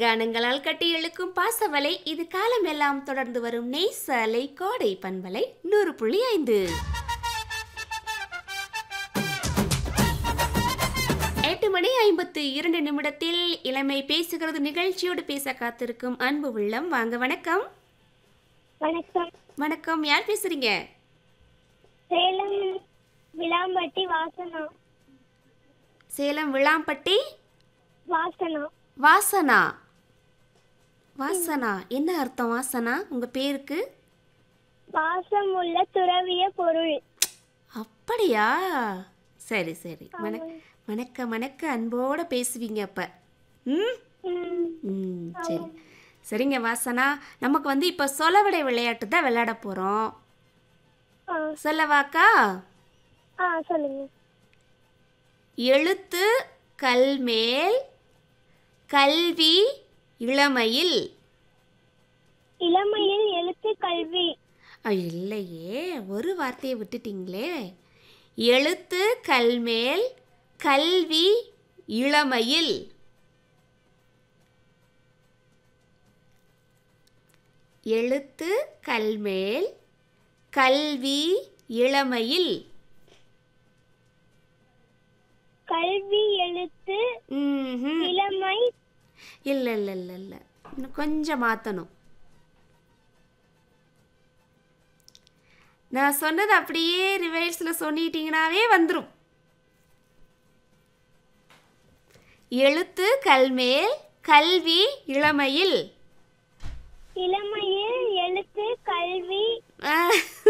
கானங்களால் கட்டி இழுக்கும் பாசவலை இது காலமெல்லாம் தொடர்ந்து வரும் நெய்சாலை கோடை பண்பலை நூறு புள்ளி ஐந்து எட்டு மணி ஐம்பத்து இரண்டு நிமிடத்தில் இளமை பேசுகிறது நிகழ்ச்சியோடு பேச காத்திருக்கும் அன்பு உள்ளம் வாங்க வணக்கம் வணக்கம் வணக்கம் யார் பேசுறீங்க சேலம் விளாம்பட்டி வாசனா சேலம் விளாம்பட்டி வாசனா வாசனா வாசனா என்ன அர்த்தம் வாசனா உங்க பேருக்கு வாசம் உள்ள துறவிய பொருள் அப்படியா சரி சரி வணக் வணக்க வணக்க அன்போட பேசுவீங்க அப்ப ம் ம், ம் சரி சரிங்க வாசனா நமக்கு வந்து இப்போ சொலவடை விளையாட்டு தான் விளையாட போகிறோம் ஆ சொல்லவாக்கா ஆ சொல்லுங்க எழுத்து கல்மேல் கல்வி இளமையில் இளமையில் எழுத்து கல்வி அ, இல்லையே ஒரு வார்த்தையை விட்டுட்டீங்களே எழுத்து கல்மேல் கல்வி இளமையில் எழுத்து கல்மேல் கல்வி இளமையில் கல்வி எழுத்து ம்ஹும். இளமை இல்லை இல்லை இல்லை இல்லை இன்னும் கொஞ்சம் மாற்றணும் நான் சொன்னது அப்படியே ரிவைர்ஸில் சொல்லிட்டீங்கனாவே வந்துடும் எழுத்து கல்மேல் கல்வி இளமையில் இளமையில் எழுத்து கல்வி ஆ,